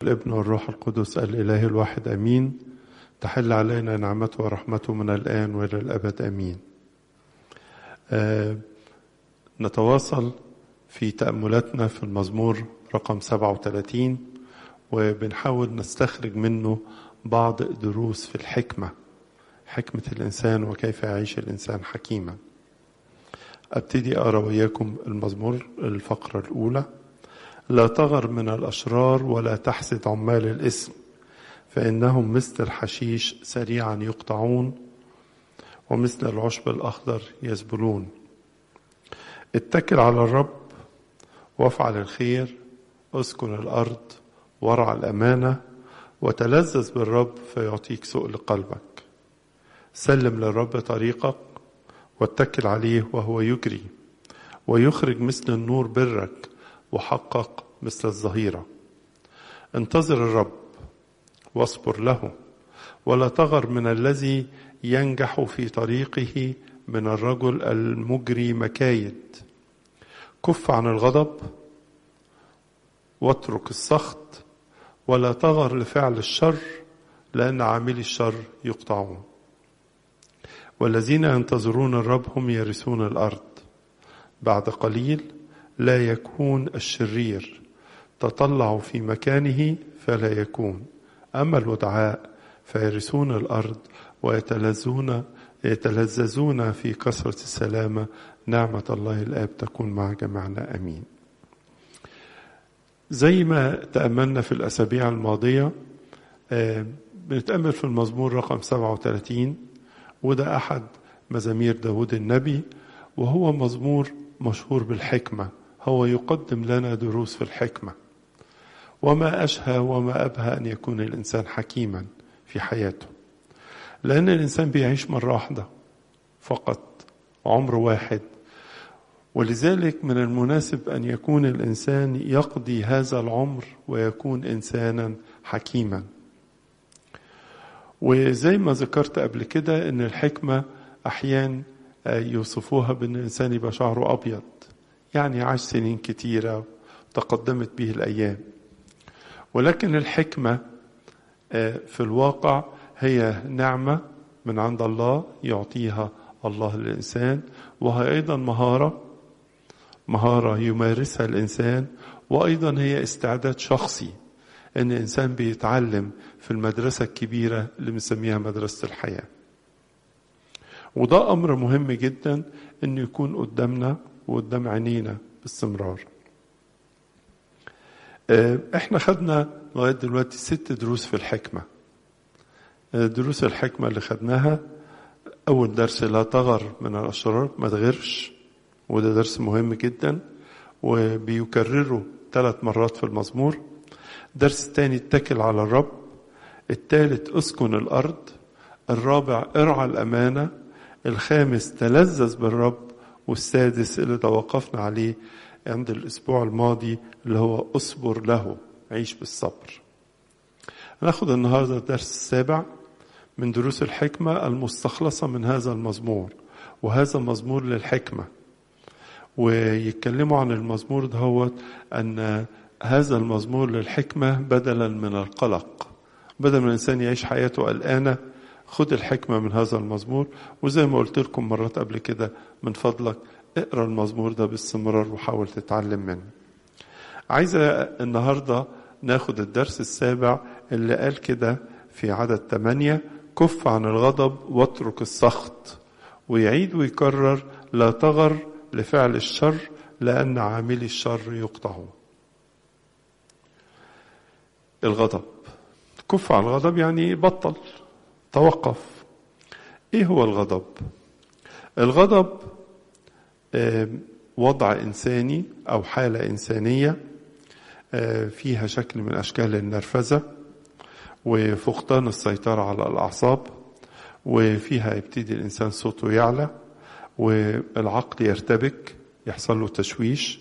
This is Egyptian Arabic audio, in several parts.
والابن والروح القدس الإله الواحد أمين تحل علينا نعمته ورحمته من الآن وإلى الأبد أمين آه نتواصل في تأملاتنا في المزمور رقم 37 وبنحاول نستخرج منه بعض دروس في الحكمة حكمة الإنسان وكيف يعيش الإنسان حكيما أبتدي أقرأ وإياكم المزمور الفقرة الأولى لا تغر من الأشرار ولا تحسد عمال الإثم فإنهم مثل الحشيش سريعا يقطعون ومثل العشب الأخضر يزبلون اتكل على الرب وافعل الخير اسكن الأرض ورع الأمانة وتلذذ بالرب فيعطيك سؤل قلبك سلم للرب طريقك واتكل عليه وهو يجري ويخرج مثل النور برك وحقق مثل الظهيرة انتظر الرب واصبر له ولا تغر من الذي ينجح في طريقه من الرجل المجري مكايد كف عن الغضب واترك السخط ولا تغر لفعل الشر لأن عاملي الشر يقطعون والذين ينتظرون الرب هم يرثون الأرض بعد قليل لا يكون الشرير تطلعوا في مكانه فلا يكون أما الودعاء فيرثون الأرض ويتلذون يتلذذون في كثرة السلامة نعمة الله الآب تكون مع جميعنا أمين زي ما تأملنا في الأسابيع الماضية بنتأمل في المزمور رقم 37 وده أحد مزامير داود النبي وهو مزمور مشهور بالحكمة هو يقدم لنا دروس في الحكمة وما أشهى وما أبهى أن يكون الإنسان حكيما في حياته لأن الإنسان بيعيش مرة واحدة فقط عمر واحد ولذلك من المناسب أن يكون الإنسان يقضي هذا العمر ويكون إنسانا حكيما وزي ما ذكرت قبل كده أن الحكمة أحيان يوصفوها بأن الإنسان يبقى شعره أبيض يعني عاش سنين كتيرة تقدمت به الأيام ولكن الحكمة في الواقع هي نعمة من عند الله يعطيها الله للإنسان وهي أيضا مهارة مهارة يمارسها الإنسان وأيضا هي استعداد شخصي أن الإنسان بيتعلم في المدرسة الكبيرة اللي بنسميها مدرسة الحياة وده أمر مهم جدا أنه يكون قدامنا وقدام عينينا باستمرار احنا خدنا لغاية دلوقتي ست دروس في الحكمة دروس الحكمة اللي خدناها أول درس لا تغر من الأشرار ما تغيرش وده درس مهم جدا وبيكرره ثلاث مرات في المزمور درس الثاني اتكل على الرب الثالث اسكن الأرض الرابع ارعى الأمانة الخامس تلذذ بالرب والسادس اللي توقفنا عليه عند الأسبوع الماضي اللي هو أصبر له عيش بالصبر ناخد النهاردة الدرس السابع من دروس الحكمة المستخلصة من هذا المزمور وهذا مزمور للحكمة ويتكلموا عن المزمور دهوت أن هذا المزمور للحكمة بدلا من القلق بدل ما الإنسان يعيش حياته قلقانة خد الحكمة من هذا المزمور وزي ما قلت لكم مرات قبل كده من فضلك اقرا المزمور ده باستمرار وحاول تتعلم منه عايزة النهاردة ناخد الدرس السابع اللي قال كده في عدد ثمانية كف عن الغضب واترك السخط ويعيد ويكرر لا تغر لفعل الشر لأن عاملي الشر يقطعون الغضب كف عن الغضب يعني بطل توقف ايه هو الغضب الغضب وضع انساني او حاله انسانيه فيها شكل من اشكال النرفزه وفقدان السيطره على الاعصاب وفيها يبتدي الانسان صوته يعلى والعقل يرتبك يحصل له تشويش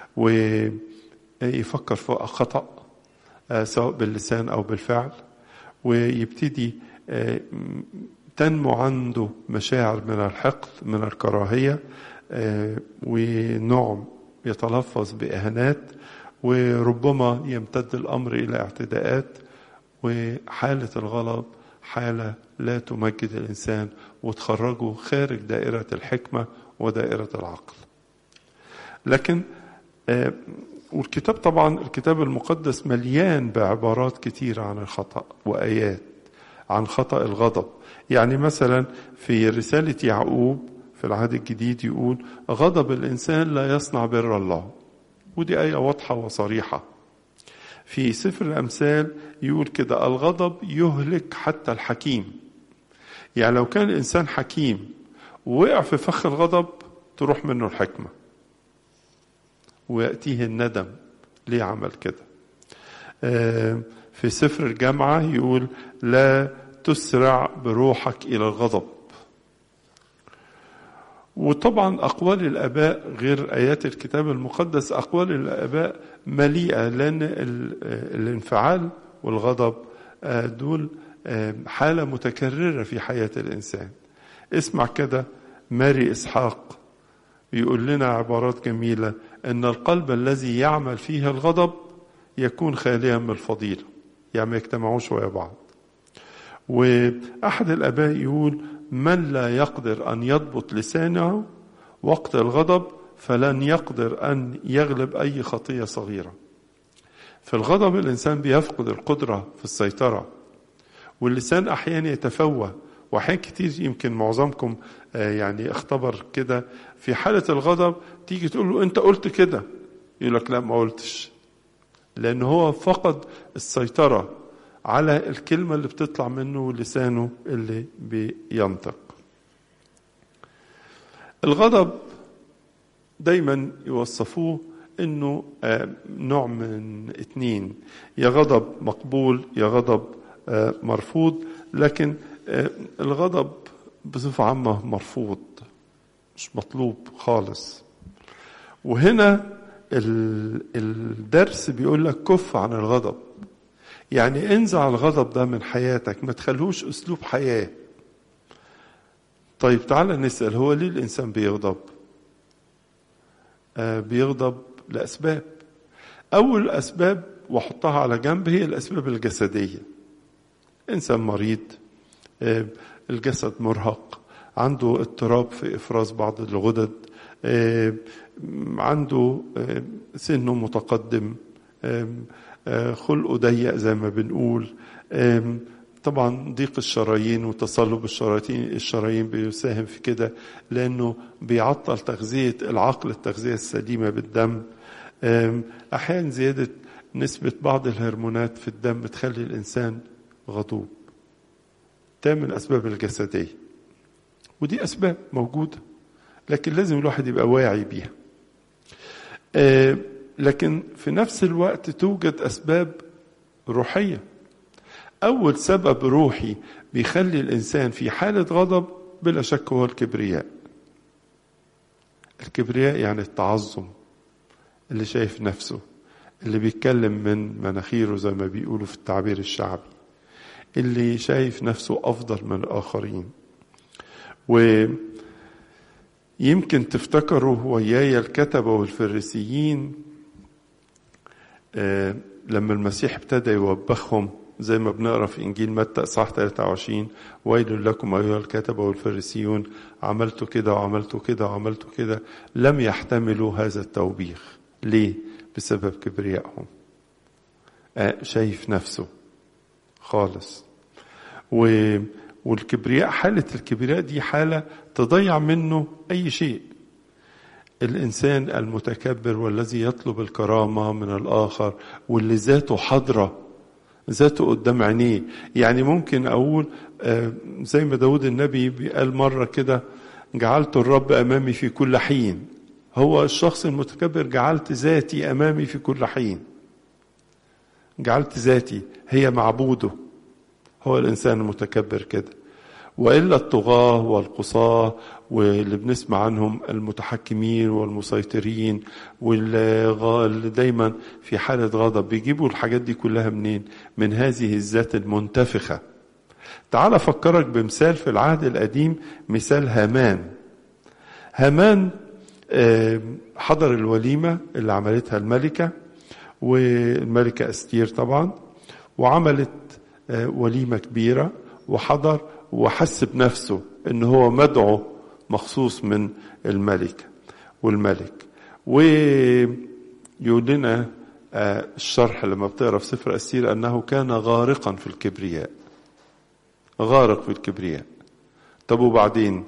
ويفكر في خطأ سواء باللسان أو بالفعل ويبتدي تنمو عنده مشاعر من الحقد من الكراهية ونوع يتلفظ بإهانات وربما يمتد الأمر إلى اعتداءات وحالة الغضب حالة لا تمجد الإنسان وتخرجه خارج دائرة الحكمة ودائرة العقل لكن آه والكتاب طبعا الكتاب المقدس مليان بعبارات كتيرة عن الخطأ وآيات عن خطأ الغضب يعني مثلا في رسالة يعقوب في العهد الجديد يقول غضب الإنسان لا يصنع بر الله ودي آية واضحة وصريحة في سفر الأمثال يقول كده الغضب يهلك حتى الحكيم يعني لو كان الإنسان حكيم ووقع في فخ الغضب تروح منه الحكمة ويأتيه الندم ليه عمل كده في سفر الجامعة يقول لا تسرع بروحك إلى الغضب وطبعا أقوال الآباء غير آيات الكتاب المقدس أقوال الآباء مليئة لأن الانفعال والغضب دول حالة متكررة في حياة الإنسان اسمع كده ماري إسحاق يقول لنا عبارات جميلة أن القلب الذي يعمل فيه الغضب يكون خاليا من الفضيلة يعني ما يجتمعوش ويا بعض وأحد الآباء يقول من لا يقدر أن يضبط لسانه وقت الغضب فلن يقدر أن يغلب أي خطية صغيرة في الغضب الإنسان بيفقد القدرة في السيطرة واللسان أحيانا يتفوه وأحيان كتير يمكن معظمكم يعني اختبر كده في حالة الغضب تيجي تقول له أنت قلت كده يقول لك لا ما قلتش لأن هو فقد السيطرة على الكلمة اللي بتطلع منه ولسانه اللي بينطق الغضب دايما يوصفوه انه نوع من اتنين يا غضب مقبول يا غضب مرفوض لكن الغضب بصفة عامة مرفوض مش مطلوب خالص وهنا الدرس بيقول لك كف عن الغضب يعني انزع الغضب ده من حياتك ما تخلوش اسلوب حياه طيب تعال نسال هو ليه الانسان بيغضب آه بيغضب لاسباب اول اسباب واحطها على جنب هي الاسباب الجسديه انسان مريض آه الجسد مرهق عنده اضطراب في افراز بعض الغدد آه عنده سنه متقدم خلقه ضيق زي ما بنقول طبعا ضيق الشرايين وتصلب الشرايين الشرايين بيساهم في كده لانه بيعطل تغذيه العقل التغذيه السليمه بالدم احيانا زياده نسبه بعض الهرمونات في الدم تخلي الانسان غضوب ده من الاسباب الجسديه ودي اسباب موجوده لكن لازم الواحد يبقى واعي بيها لكن في نفس الوقت توجد اسباب روحيه اول سبب روحي بيخلي الانسان في حاله غضب بلا شك هو الكبرياء الكبرياء يعني التعظم اللي شايف نفسه اللي بيتكلم من مناخيره زي ما بيقولوا في التعبير الشعبي اللي شايف نفسه افضل من الاخرين ويمكن تفتكروا وياي الكتبه والفريسيين آه لما المسيح ابتدى يوبخهم زي ما بنقرا في انجيل متى اصحاح 23 ويل لكم ايها الكتبه والفريسيون عملتوا كده وعملتوا كده وعملتوا كده لم يحتملوا هذا التوبيخ ليه بسبب كبريائهم آه شايف نفسه خالص و والكبرياء حالة الكبرياء دي حالة تضيع منه أي شيء الإنسان المتكبر والذي يطلب الكرامة من الآخر واللي ذاته حضرة ذاته قدام عينيه يعني ممكن أقول زي ما داود النبي قال مرة كده جعلت الرب أمامي في كل حين هو الشخص المتكبر جعلت ذاتي أمامي في كل حين جعلت ذاتي هي معبوده هو الإنسان المتكبر كده وإلا الطغاة والقصاة واللي بنسمع عنهم المتحكمين والمسيطرين واللي دايما في حالة غضب بيجيبوا الحاجات دي كلها منين من هذه الذات المنتفخة تعال أفكرك بمثال في العهد القديم مثال هامان هامان حضر الوليمة اللي عملتها الملكة والملكة أستير طبعا وعملت وليمة كبيرة وحضر وحس بنفسه ان هو مدعو مخصوص من الملكة والملك ويقول لنا الشرح لما بتقرا في سفر أستير أنه كان غارقا في الكبرياء غارق في الكبرياء طب وبعدين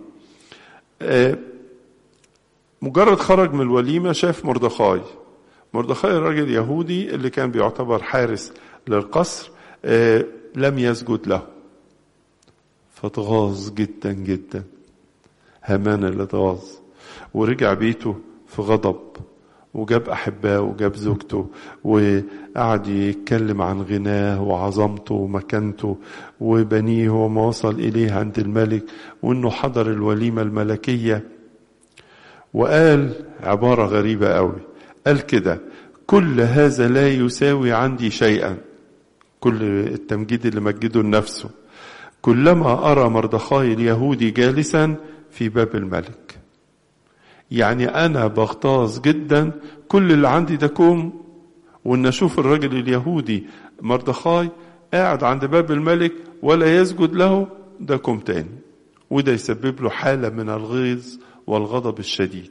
مجرد خرج من الوليمة شاف مردخاي مردخاي الراجل يهودي اللي كان بيعتبر حارس للقصر لم يسجد له فاتغاظ جدا جدا هامان اللي اتغاظ ورجع بيته في غضب وجاب أحباه وجاب زوجته وقعد يتكلم عن غناه وعظمته ومكانته وبنيه وما وصل إليه عند الملك وإنه حضر الوليمة الملكية وقال عبارة غريبة قوي قال كده كل هذا لا يساوي عندي شيئا كل التمجيد اللي مجده لنفسه كلما أرى مردخاي اليهودي جالسا في باب الملك يعني أنا بغتاظ جدا كل اللي عندي ده كوم وإن أشوف الرجل اليهودي مردخاي قاعد عند باب الملك ولا يسجد له ده كوم تاني وده يسبب له حالة من الغيظ والغضب الشديد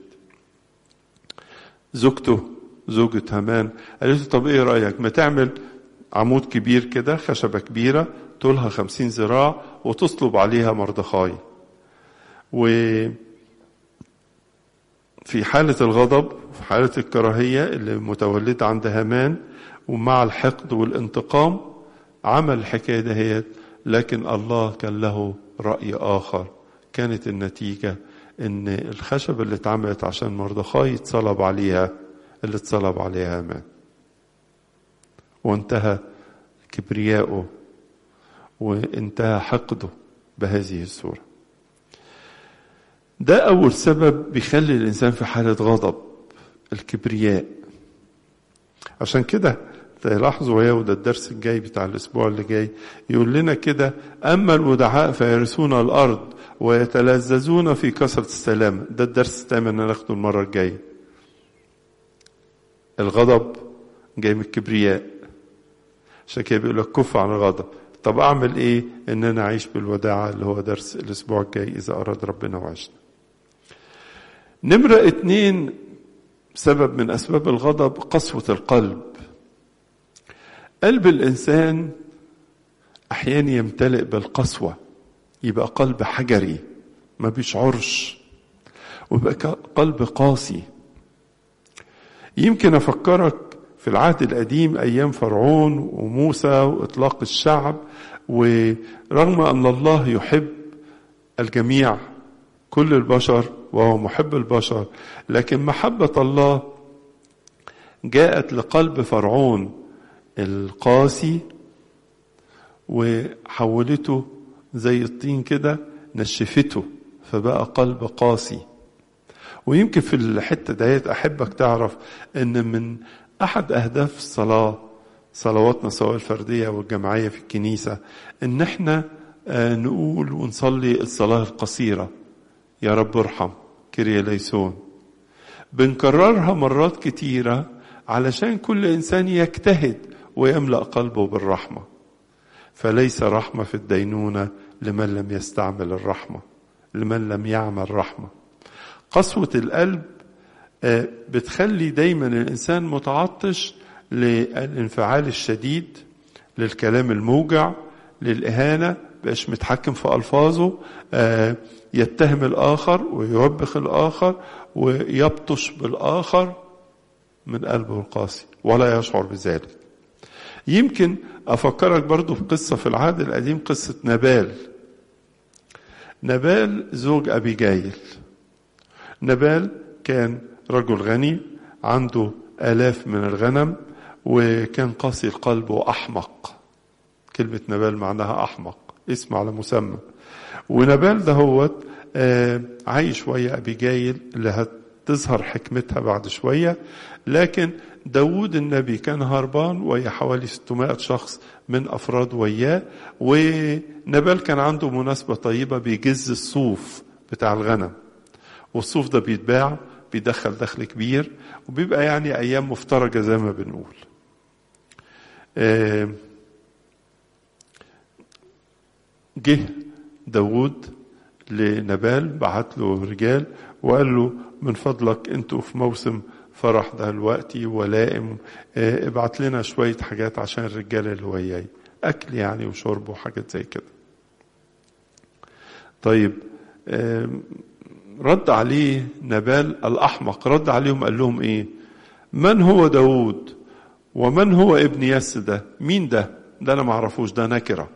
زوجته زوجة هامان قالت له طب ايه رأيك ما تعمل عمود كبير كده خشبة كبيرة طولها خمسين ذراع وتصلب عليها مردخاي و في حالة الغضب في حالة الكراهية اللي متولدة عند هامان ومع الحقد والانتقام عمل الحكاية دهيت لكن الله كان له رأي آخر كانت النتيجة ان الخشبة اللي اتعملت عشان مردخاي يتصلب عليها اللي اتصلب عليها هامان وانتهى كبرياؤه وانتهى حقده بهذه الصورة ده أول سبب بيخلي الإنسان في حالة غضب الكبرياء عشان كده تلاحظوا يا وده الدرس الجاي بتاع الأسبوع اللي جاي يقول لنا كده أما الودعاء فيرثون الأرض ويتلذذون في كثرة السلام ده الدرس الثامن ناخده المرة الجاية الغضب جاي من الكبرياء عشان كده بيقول لك كف عن الغضب طب اعمل ايه ان انا اعيش بالوداعة اللي هو درس الاسبوع الجاي اذا اراد ربنا وعشنا نمرة اتنين سبب من اسباب الغضب قسوة القلب قلب الانسان احيانا يمتلئ بالقسوة يبقى قلب حجري ما بيشعرش ويبقى قلب قاسي يمكن افكرك في العهد القديم ايام فرعون وموسى واطلاق الشعب ورغم ان الله يحب الجميع كل البشر وهو محب البشر لكن محبه الله جاءت لقلب فرعون القاسي وحولته زي الطين كده نشفته فبقى قلب قاسي ويمكن في الحته ديت احبك تعرف ان من احد اهداف الصلاه صلواتنا سواء الفرديه والجماعيه في الكنيسه ان احنا نقول ونصلي الصلاه القصيره يا رب ارحم كريا ليسون بنكررها مرات كتيره علشان كل انسان يجتهد ويملا قلبه بالرحمه فليس رحمه في الدينونه لمن لم يستعمل الرحمه لمن لم يعمل رحمه قسوه القلب بتخلي دايما الانسان متعطش للانفعال الشديد للكلام الموجع للاهانه بقاش متحكم في الفاظه يتهم الاخر ويوبخ الاخر ويبطش بالاخر من قلبه القاسي ولا يشعر بذلك يمكن افكرك برضو بقصه في العهد القديم قصه نبال نبال زوج ابي جايل نبال كان رجل غني عنده آلاف من الغنم وكان قاسي القلب وأحمق كلمة نبال معناها أحمق اسم على مسمى ونبال ده هو عايش شوية أبي جايل اللي هتظهر حكمتها بعد شوية لكن داود النبي كان هربان وهي حوالي 600 شخص من أفراد وياه ونبال كان عنده مناسبة طيبة بيجز الصوف بتاع الغنم والصوف ده بيتباع بيدخل دخل كبير وبيبقى يعني ايام مفترجه زي ما بنقول آه، جه داوود لنبال بعت له رجال وقال له من فضلك انتوا في موسم فرح دلوقتي ولائم آه، ابعت لنا شوية حاجات عشان الرجال اللي وياي أكل يعني وشرب وحاجات زي كده طيب آم، رد عليه نبال الأحمق رد عليهم قال لهم إيه من هو داود ومن هو ابن يس ده مين ده ده أنا معرفوش ده نكرة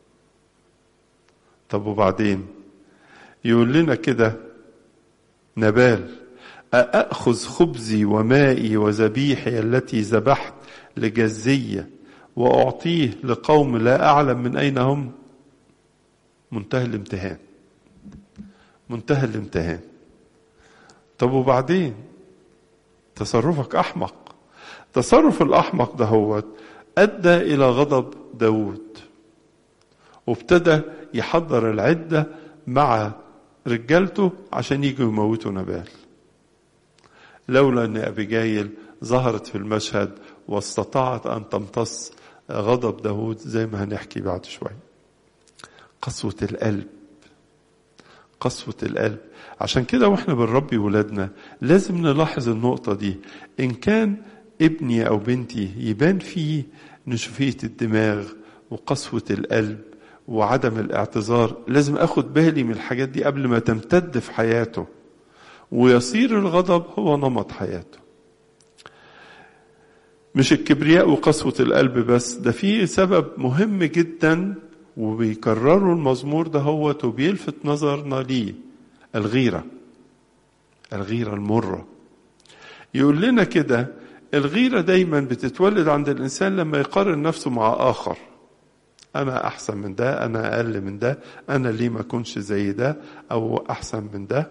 طب وبعدين يقول لنا كده نبال أأخذ خبزي ومائي وذبيحي التي ذبحت لجزية وأعطيه لقوم لا أعلم من أين هم منتهى الامتهان منتهى الامتهان طب وبعدين تصرفك أحمق تصرف الأحمق ده هو أدى إلى غضب داود وابتدى يحضر العدة مع رجالته عشان يجوا يموتوا نبال لولا ان ابيجايل ظهرت في المشهد واستطاعت ان تمتص غضب داود زي ما هنحكي بعد شوي قسوة القلب قسوة القلب عشان كده واحنا بنربي ولادنا لازم نلاحظ النقطة دي ان كان ابني او بنتي يبان فيه نشوفية الدماغ وقسوة القلب وعدم الاعتذار لازم اخد بالي من الحاجات دي قبل ما تمتد في حياته ويصير الغضب هو نمط حياته مش الكبرياء وقسوة القلب بس ده في سبب مهم جدا وبيكرروا المزمور ده هو وبيلفت نظرنا ليه الغيرة الغيرة المرة يقول لنا كده الغيرة دايما بتتولد عند الإنسان لما يقارن نفسه مع آخر أنا أحسن من ده أنا أقل من ده أنا ليه ما أكونش زي ده أو أحسن من ده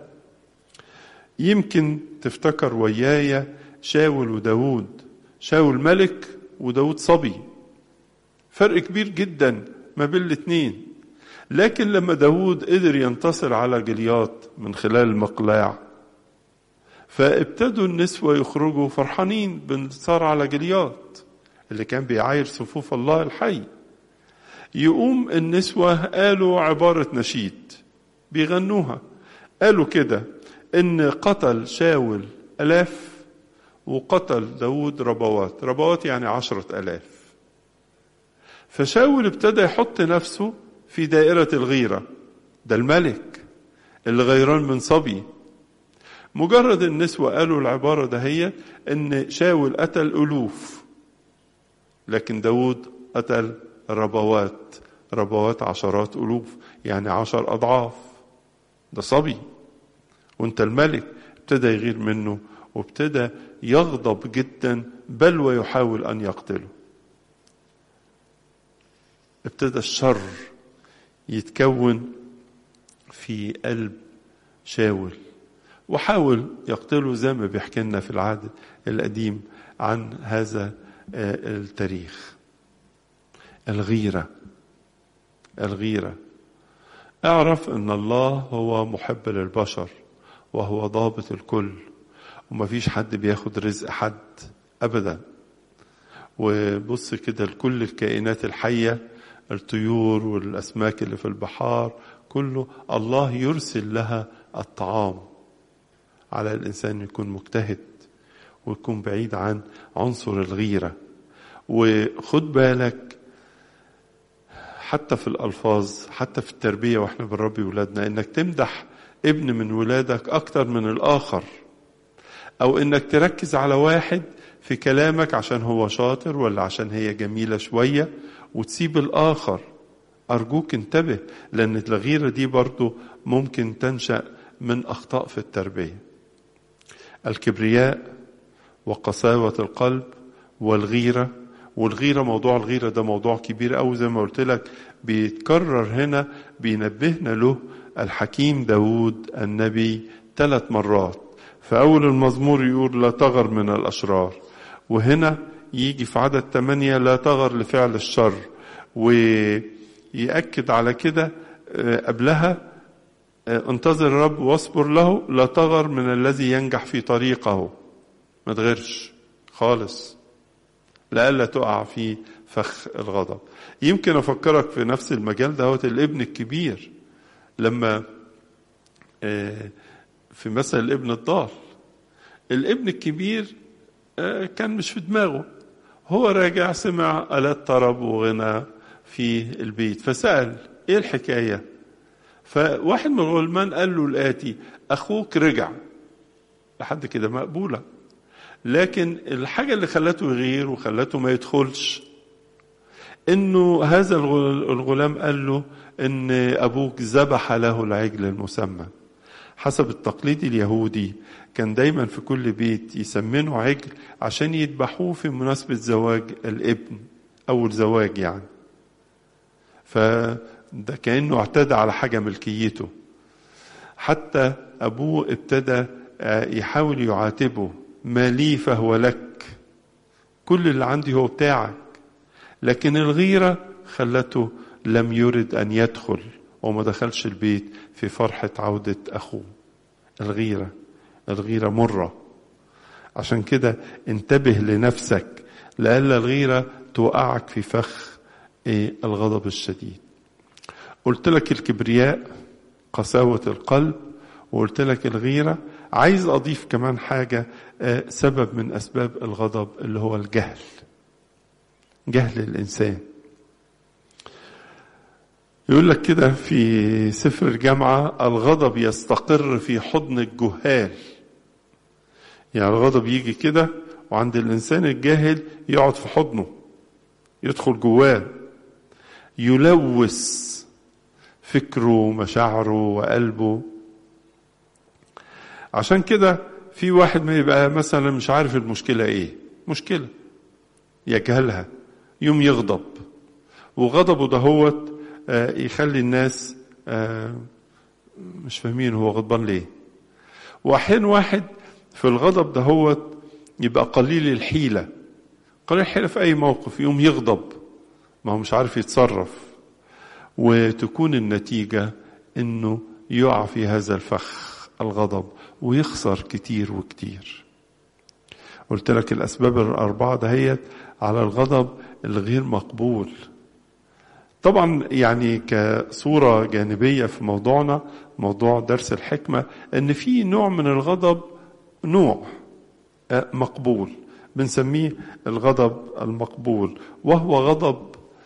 يمكن تفتكر ويايا شاول وداود شاول ملك وداود صبي فرق كبير جدا ما بين الاتنين لكن لما داود قدر ينتصر على جلياط من خلال المقلاع فابتدوا النسوة يخرجوا فرحانين بانتصار على جلياط اللي كان بيعاير صفوف الله الحي يقوم النسوة قالوا عبارة نشيد بيغنوها قالوا كده ان قتل شاول الاف وقتل داود ربوات ربوات يعني عشرة الاف فشاول ابتدى يحط نفسه في دائرة الغيرة ده الملك اللي غيران من صبي مجرد النسوة قالوا العبارة ده هي ان شاول قتل الوف لكن داود قتل ربوات ربوات عشرات الوف يعني عشر اضعاف ده صبي وانت الملك ابتدى يغير منه وابتدى يغضب جدا بل ويحاول ان يقتله ابتدى الشر يتكون في قلب شاول وحاول يقتله زي ما بيحكي لنا في العهد القديم عن هذا التاريخ الغيرة الغيرة اعرف ان الله هو محب للبشر وهو ضابط الكل ومفيش حد بياخد رزق حد ابدا وبص كده لكل الكائنات الحية الطيور والاسماك اللي في البحار كله الله يرسل لها الطعام على الانسان يكون مجتهد ويكون بعيد عن عنصر الغيرة وخد بالك حتى في الألفاظ حتى في التربية واحنا بنربي ولادنا انك تمدح ابن من ولادك اكتر من الاخر او انك تركز على واحد في كلامك عشان هو شاطر ولا عشان هي جميلة شوية وتسيب الاخر ارجوك انتبه لان الغيرة دي برضو ممكن تنشأ من اخطاء في التربية الكبرياء وقساوة القلب والغيرة والغيرة موضوع الغيرة ده موضوع كبير أوي زي ما قلت لك بيتكرر هنا بينبهنا له الحكيم داود النبي ثلاث مرات فأول المزمور يقول لا تغر من الأشرار وهنا يجي في عدد ثمانية لا تغر لفعل الشر ويأكد على كده قبلها انتظر الرب واصبر له لا تغر من الذي ينجح في طريقه ما تغيرش خالص لئلا تقع في فخ الغضب يمكن افكرك في نفس المجال دوت الابن الكبير لما في مثل الابن الضال الابن الكبير كان مش في دماغه هو راجع سمع آلات طرب وغنى في البيت فسأل ايه الحكاية فواحد من الغلمان قال له الآتي أخوك رجع لحد كده مقبولة لكن الحاجة اللي خلته يغير وخلته ما يدخلش انه هذا الغلام قال له ان ابوك ذبح له العجل المسمى حسب التقليد اليهودي كان دايما في كل بيت يسمنوا عجل عشان يذبحوه في مناسبة زواج الابن أول زواج يعني فده كأنه اعتدى على حاجة ملكيته حتى أبوه ابتدى يحاول يعاتبه ما لي فهو لك كل اللي عندي هو بتاعك لكن الغيرة خلته لم يرد أن يدخل وما دخلش البيت في فرحة عودة أخوه الغيرة الغيرة مرة عشان كده انتبه لنفسك لألا الغيرة توقعك في فخ ايه الغضب الشديد قلت لك الكبرياء قساوة القلب وقلت لك الغيرة عايز أضيف كمان حاجة سبب من أسباب الغضب اللي هو الجهل جهل الإنسان يقول لك كده في سفر الجامعة الغضب يستقر في حضن الجهال يعني الغضب يجي كده وعند الإنسان الجاهل يقعد في حضنه يدخل جواه يلوث فكره ومشاعره وقلبه عشان كده في واحد ما يبقى مثلا مش عارف المشكلة ايه مشكلة يجهلها يوم يغضب وغضبه دهوت يخلي الناس مش فاهمين هو غضبان ليه واحيان واحد في الغضب دهوت يبقى قليل الحيلة قليل الحيلة في أي موقف يوم يغضب ما هو مش عارف يتصرف وتكون النتيجة إنه يقع في هذا الفخ الغضب ويخسر كتير وكتير قلت لك الأسباب الأربعة دهيت على الغضب الغير مقبول طبعا يعني كصورة جانبية في موضوعنا موضوع درس الحكمة ان في نوع من الغضب نوع مقبول بنسميه الغضب المقبول وهو غضب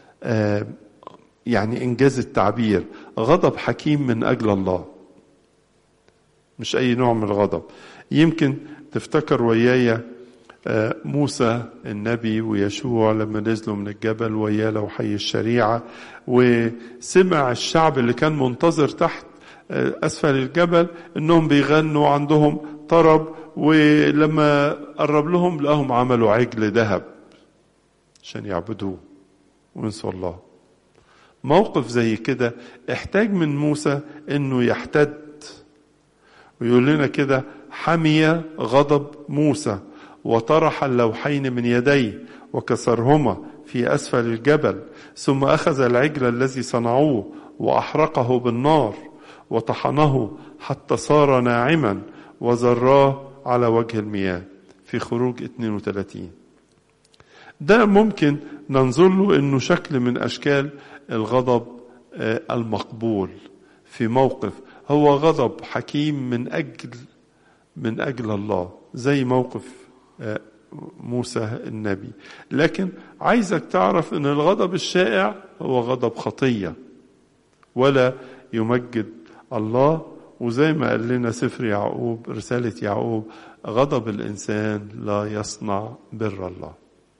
يعني انجاز التعبير غضب حكيم من اجل الله مش اي نوع من الغضب يمكن تفتكر وياي موسى النبي ويشوع لما نزلوا من الجبل ويا لوحي الشريعة وسمع الشعب اللي كان منتظر تحت أسفل الجبل إنهم بيغنوا عندهم طرب ولما قرب لهم لقاهم عملوا عجل ذهب عشان يعبدوه وينسوا الله موقف زي كده احتاج من موسى انه يحتد ويقول لنا كده حمي غضب موسى وطرح اللوحين من يديه وكسرهما في اسفل الجبل ثم اخذ العجل الذي صنعوه واحرقه بالنار وطحنه حتى صار ناعما وزراه على وجه المياه في خروج 32 ده ممكن ننظر له انه شكل من اشكال الغضب المقبول في موقف هو غضب حكيم من اجل من اجل الله زي موقف موسى النبي لكن عايزك تعرف ان الغضب الشائع هو غضب خطيه ولا يمجد الله وزي ما قال لنا سفر يعقوب رساله يعقوب غضب الانسان لا يصنع بر الله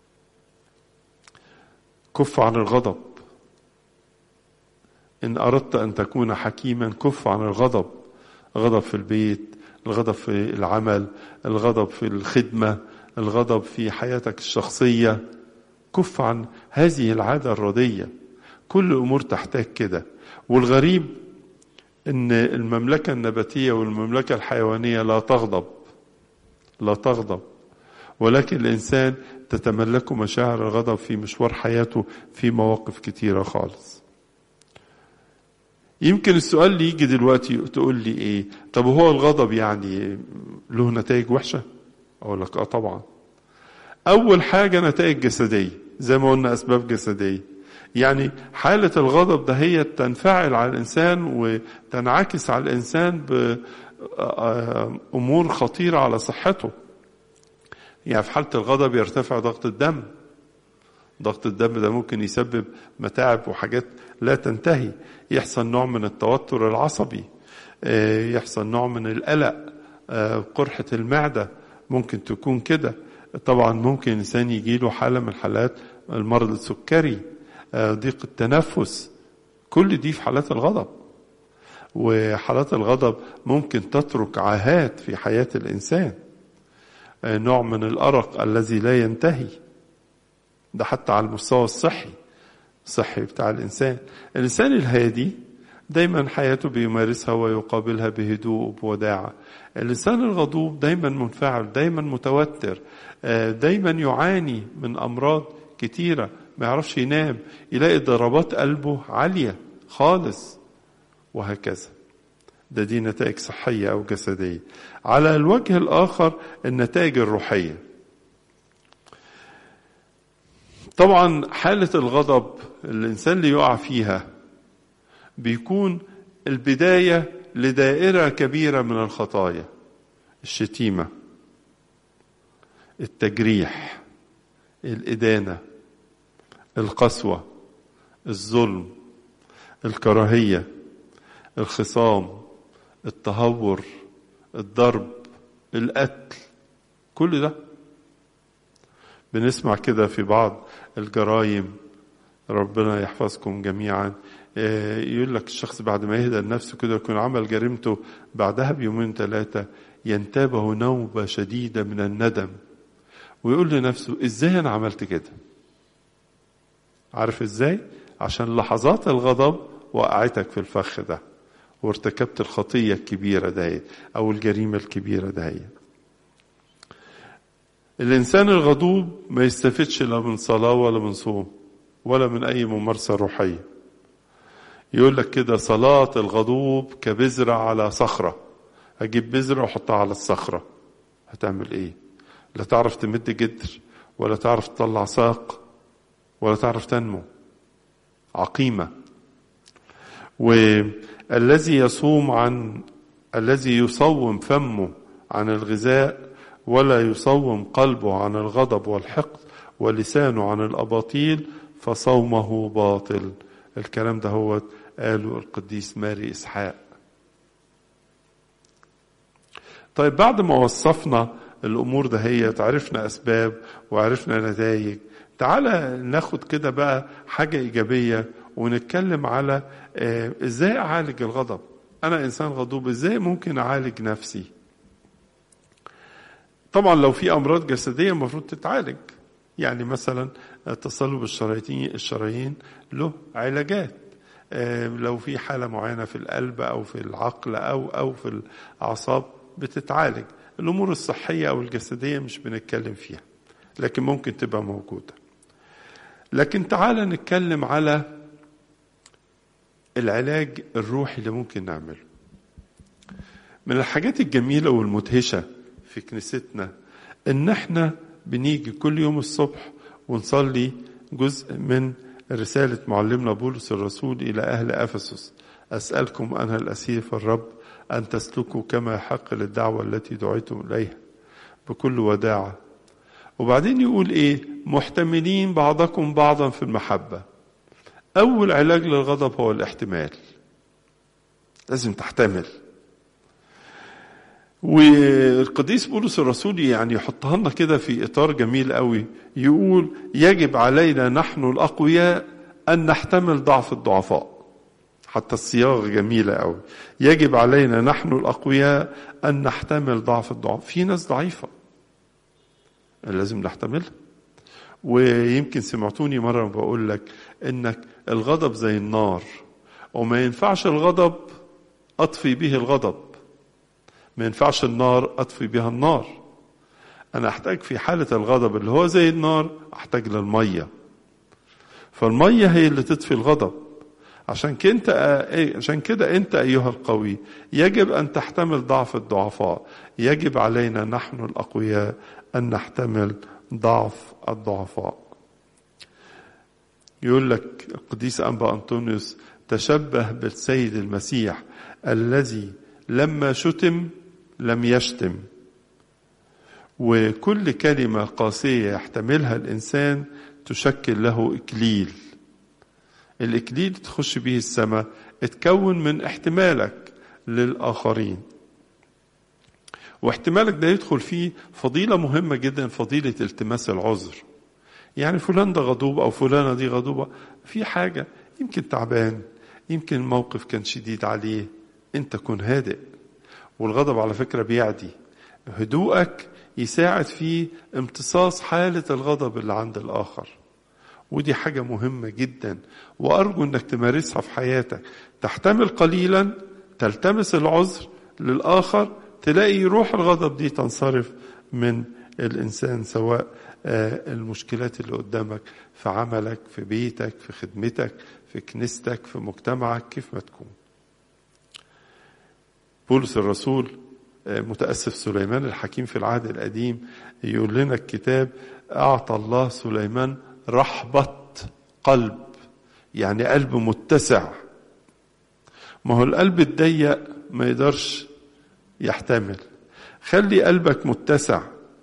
كف عن الغضب ان اردت ان تكون حكيما كف عن الغضب غضب في البيت الغضب في العمل الغضب في الخدمه الغضب في حياتك الشخصيه كف عن هذه العاده الرديه كل امور تحتاج كده والغريب ان المملكه النباتيه والمملكه الحيوانيه لا تغضب لا تغضب ولكن الانسان تتملكه مشاعر الغضب في مشوار حياته في مواقف كتيره خالص يمكن السؤال اللي يجي دلوقتي تقول لي ايه طب هو الغضب يعني له نتائج وحشه اقول لك اه طبعا اول حاجه نتائج جسديه زي ما قلنا أسباب جسدية يعني حالة الغضب ده هي تنفعل على الإنسان وتنعكس على الإنسان بأمور خطيرة على صحته يعني في حالة الغضب يرتفع ضغط الدم ضغط الدم ده ممكن يسبب متاعب وحاجات لا تنتهي يحصل نوع من التوتر العصبي يحصل نوع من القلق قرحة المعدة ممكن تكون كده طبعا ممكن الإنسان يجيله حالة من حالات المرض السكري ضيق التنفس كل دي في حالات الغضب وحالات الغضب ممكن تترك عاهات في حياة الإنسان نوع من الأرق الذي لا ينتهي ده حتى على المستوى الصحي الصحي بتاع الإنسان الإنسان الهادي دايما حياته بيمارسها ويقابلها بهدوء وبوداعة الإنسان الغضوب دايما منفعل دايما متوتر دايما يعاني من أمراض كتيرة ما يعرفش ينام يلاقي ضربات قلبه عالية خالص وهكذا ده دي نتائج صحية أو جسدية على الوجه الآخر النتائج الروحية طبعا حالة الغضب الإنسان اللي يقع فيها بيكون البداية لدائرة كبيرة من الخطايا الشتيمة التجريح الإدانة القسوة الظلم الكراهية الخصام التهور الضرب القتل كل ده بنسمع كده في بعض الجرائم ربنا يحفظكم جميعا يقول لك الشخص بعد ما يهدى لنفسه كده يكون عمل جريمته بعدها بيومين ثلاثة ينتابه نوبة شديدة من الندم ويقول لنفسه ازاي انا عملت كده عارف ازاي عشان لحظات الغضب وقعتك في الفخ ده وارتكبت الخطية الكبيرة دهيت أو الجريمة الكبيرة دهيت الإنسان الغضوب ما يستفدش لا من صلاة ولا من صوم ولا من أي ممارسة روحية يقول لك كده صلاة الغضوب كبذرة على صخرة أجيب بذرة وأحطها على الصخرة هتعمل إيه لا تعرف تمد جدر ولا تعرف تطلع ساق ولا تعرف تنمو عقيمة والذي يصوم عن الذي يصوم فمه عن الغذاء ولا يصوم قلبه عن الغضب والحقد ولسانه عن الأباطيل فصومه باطل الكلام ده هو قاله القديس ماري إسحاق طيب بعد ما وصفنا الأمور ده هي عرفنا أسباب وعرفنا نتائج تعالى ناخد كده بقى حاجة إيجابية ونتكلم على إزاي أعالج الغضب أنا إنسان غضوب إزاي ممكن أعالج نفسي طبعا لو في أمراض جسدية المفروض تتعالج يعني مثلا تصلب الشرايين الشرايين له علاجات لو في حالة معينة في القلب أو في العقل أو أو في الأعصاب بتتعالج الأمور الصحية أو الجسدية مش بنتكلم فيها لكن ممكن تبقى موجودة لكن تعالى نتكلم على العلاج الروحي اللي ممكن نعمله من الحاجات الجميلة والمدهشة في كنيستنا ان احنا بنيجي كل يوم الصبح ونصلي جزء من رسالة معلمنا بولس الرسول إلى أهل أفسس أسألكم أنا الأسير في الرب أن تسلكوا كما يحق للدعوة التي دعيتم إليها بكل وداعة وبعدين يقول إيه محتملين بعضكم بعضا في المحبة أول علاج للغضب هو الاحتمال لازم تحتمل والقديس بولس الرسول يعني يحطها لنا كده في اطار جميل قوي يقول يجب علينا نحن الاقوياء ان نحتمل ضعف الضعفاء حتى الصياغه جميله قوي يجب علينا نحن الاقوياء ان نحتمل ضعف الضعف في ناس ضعيفه لازم نحتملها ويمكن سمعتوني مره بقول لك انك الغضب زي النار وما ينفعش الغضب اطفي به الغضب ما ينفعش النار اطفي بها النار انا احتاج في حاله الغضب اللي هو زي النار احتاج للميه فالميه هي اللي تطفي الغضب عشان كده انت عشان كده انت ايها القوي يجب ان تحتمل ضعف الضعفاء يجب علينا نحن الاقوياء ان نحتمل ضعف الضعفاء يقول لك القديس أنبا أنطونيوس تشبه بالسيد المسيح الذي لما شتم لم يشتم وكل كلمة قاسية يحتملها الإنسان تشكل له إكليل الإكليل تخش به السماء اتكون من احتمالك للآخرين واحتمالك ده يدخل فيه فضيلة مهمة جدا فضيلة التماس العذر يعني فلان ده غضوب أو فلانة دي غضوبة في حاجة يمكن تعبان يمكن الموقف كان شديد عليه انت كن هادئ والغضب على فكرة بيعدي هدوءك يساعد في امتصاص حالة الغضب اللي عند الآخر ودي حاجة مهمة جدا وأرجو أنك تمارسها في حياتك تحتمل قليلا تلتمس العذر للآخر تلاقي روح الغضب دي تنصرف من الإنسان سواء المشكلات اللي قدامك في عملك في بيتك في خدمتك في كنيستك في مجتمعك كيف ما تكون بولس الرسول متأسف سليمان الحكيم في العهد القديم يقول لنا الكتاب أعطى الله سليمان رحبة قلب يعني قلب متسع ما هو القلب الضيق ما يقدرش يحتمل خلي قلبك متسع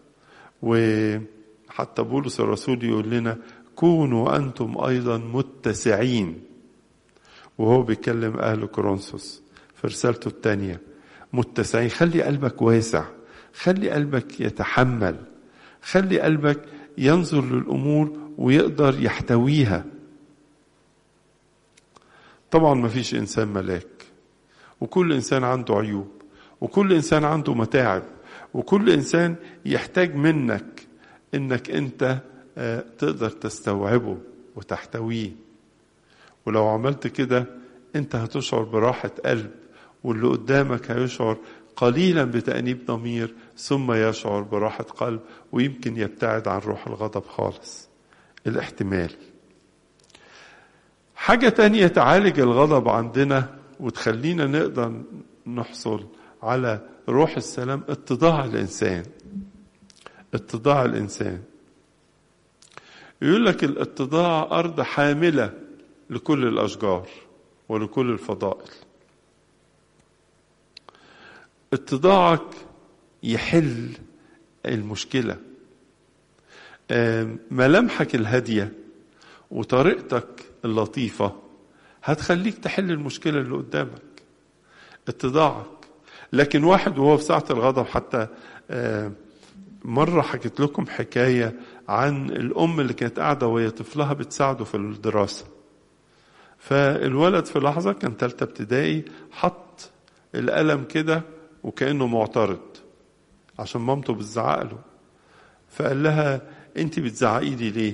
وحتى بولس الرسول يقول لنا كونوا أنتم أيضا متسعين وهو بيكلم أهل كورنثوس في رسالته الثانية متسعين خلي قلبك واسع خلي قلبك يتحمل خلي قلبك ينظر للأمور ويقدر يحتويها طبعا ما فيش إنسان ملاك وكل إنسان عنده عيوب وكل إنسان عنده متاعب وكل إنسان يحتاج منك إنك أنت تقدر تستوعبه وتحتويه ولو عملت كده أنت هتشعر براحة قلب واللي قدامك هيشعر قليلا بتأنيب ضمير ثم يشعر براحة قلب ويمكن يبتعد عن روح الغضب خالص الاحتمال حاجة تانية تعالج الغضب عندنا وتخلينا نقدر نحصل على روح السلام اتضاع الإنسان اتضاع الإنسان يقول لك الاتضاع أرض حاملة لكل الأشجار ولكل الفضائل اتضاعك يحل المشكلة ملامحك الهادية وطريقتك اللطيفة هتخليك تحل المشكلة اللي قدامك اتضاعك لكن واحد وهو في ساعة الغضب حتى مرة حكيت لكم حكاية عن الأم اللي كانت قاعدة وهي طفلها بتساعده في الدراسة فالولد في لحظة كان تالتة ابتدائي حط القلم كده وكأنه معترض عشان مامته بتزعق له فقال لها انت بتزعقي لي ليه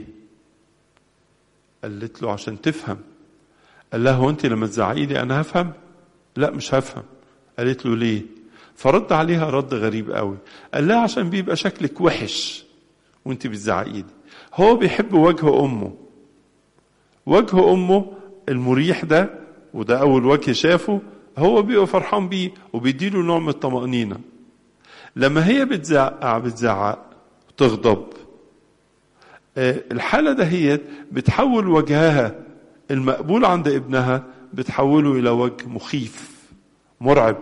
قالت له عشان تفهم قال لها هو انت لما تزعقي لي انا هفهم لا مش هفهم قالت له ليه فرد عليها رد غريب قوي قال لها عشان بيبقى شكلك وحش وانت بتزعقي لي هو بيحب وجه امه وجه امه المريح ده وده اول وجه شافه هو بيبقى فرحان بيه وبيديله نوع من الطمأنينة لما هي بتزعق بتزعق تغضب الحالة دهيت بتحول وجهها المقبول عند ابنها بتحوله إلى وجه مخيف مرعب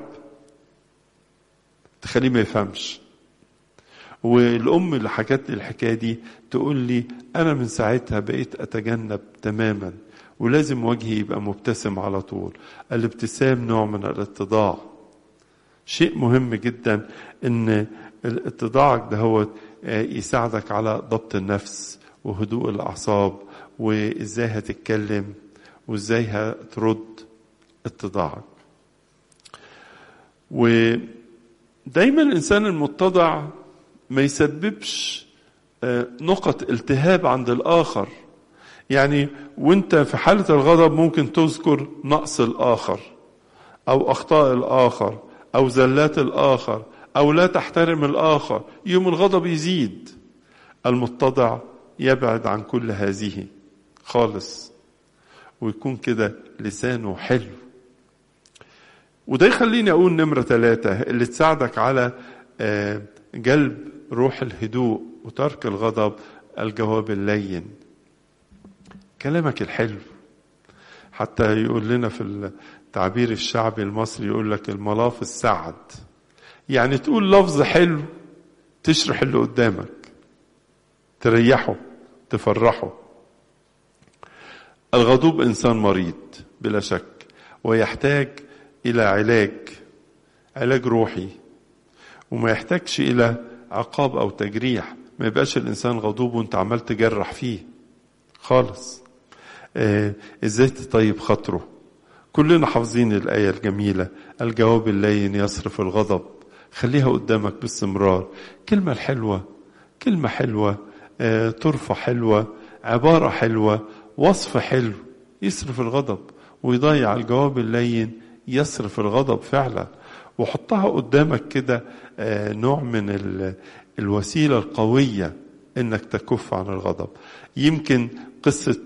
تخليه ما يفهمش والأم اللي حكت لي الحكاية دي تقول لي أنا من ساعتها بقيت أتجنب تماما ولازم وجهي يبقى مبتسم على طول الابتسام نوع من الاتضاع شيء مهم جدا ان اتضاعك ده هو يساعدك على ضبط النفس وهدوء الاعصاب وازاي هتتكلم وازاي هترد اتضاعك ودايما الانسان المتضع ما يسببش نقط التهاب عند الاخر يعني وانت في حالة الغضب ممكن تذكر نقص الآخر أو أخطاء الآخر أو زلات الآخر أو لا تحترم الآخر يوم الغضب يزيد المتضع يبعد عن كل هذه خالص ويكون كده لسانه حلو وده يخليني أقول نمرة ثلاثة اللي تساعدك على جلب روح الهدوء وترك الغضب الجواب اللين كلامك الحلو حتى يقول لنا في التعبير الشعبي المصري يقول لك الملاف السعد يعني تقول لفظ حلو تشرح اللي قدامك تريحه تفرحه الغضوب انسان مريض بلا شك ويحتاج الى علاج علاج روحي وما يحتاجش الى عقاب او تجريح ما يبقاش الانسان غضوب وانت عمال تجرح فيه خالص آه ازاي تطيب خاطره كلنا حافظين الايه الجميله الجواب اللين يصرف الغضب خليها قدامك باستمرار كلمه الحلوه كلمه حلوه آه طرفه حلوه عباره حلوه وصف حلو يصرف الغضب ويضيع الجواب اللين يصرف الغضب فعلا وحطها قدامك كده آه نوع من الوسيله القويه انك تكف عن الغضب يمكن قصه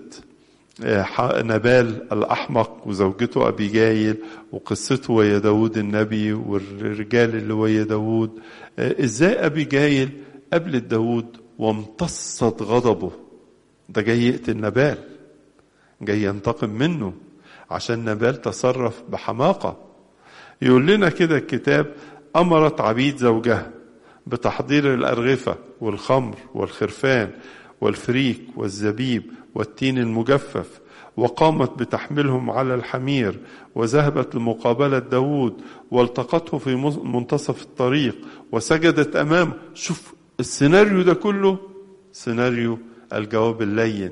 نبال الأحمق وزوجته أبيجايل وقصته ويا داود النبي والرجال اللي ويا داود إزاي أبيجايل قابلت داود وامتصت غضبه ده جاي يقتل نبال جاي ينتقم منه عشان نبال تصرف بحماقة يقول لنا كده الكتاب أمرت عبيد زوجها بتحضير الأرغفة والخمر والخرفان والفريك والزبيب والتين المجفف وقامت بتحملهم على الحمير وذهبت لمقابلة داود والتقته في منتصف الطريق وسجدت أمامه شوف السيناريو ده كله سيناريو الجواب اللين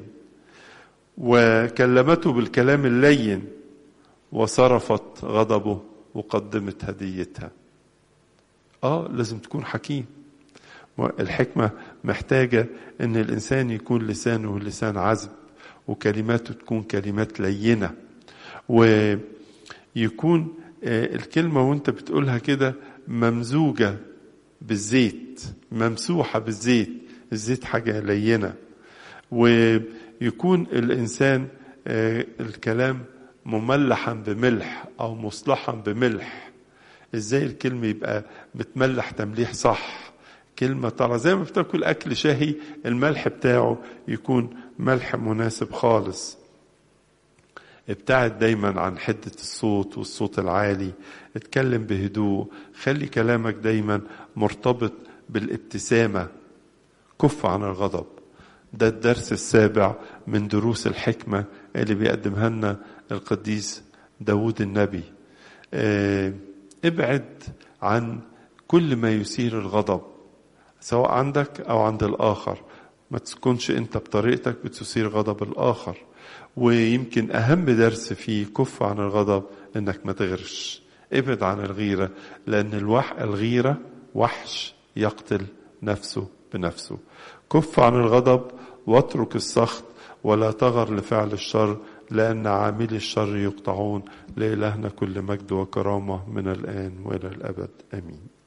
وكلمته بالكلام اللين وصرفت غضبه وقدمت هديتها اه لازم تكون حكيم الحكمة محتاجة ان الانسان يكون لسانه لسان عذب وكلماته تكون كلمات لينة ويكون الكلمة وانت بتقولها كده ممزوجة بالزيت ممسوحة بالزيت الزيت حاجة لينة ويكون الإنسان الكلام مملحا بملح أو مصلحا بملح ازاي الكلمة يبقى متملح تمليح صح كلمة طالعة زي ما بتاكل أكل شهي الملح بتاعه يكون ملح مناسب خالص ابتعد دايما عن حدة الصوت والصوت العالي اتكلم بهدوء خلي كلامك دايما مرتبط بالابتسامة كف عن الغضب ده الدرس السابع من دروس الحكمة اللي بيقدمها لنا القديس داود النبي اه ابعد عن كل ما يثير الغضب سواء عندك او عند الاخر ما تكونش انت بطريقتك بتثير غضب الاخر ويمكن اهم درس في كف عن الغضب انك ما تغيرش ابعد عن الغيره لان الوح الغيره وحش يقتل نفسه بنفسه كف عن الغضب واترك السخط ولا تغر لفعل الشر لأن عاملي الشر يقطعون لإلهنا كل مجد وكرامة من الآن وإلى الأبد آمين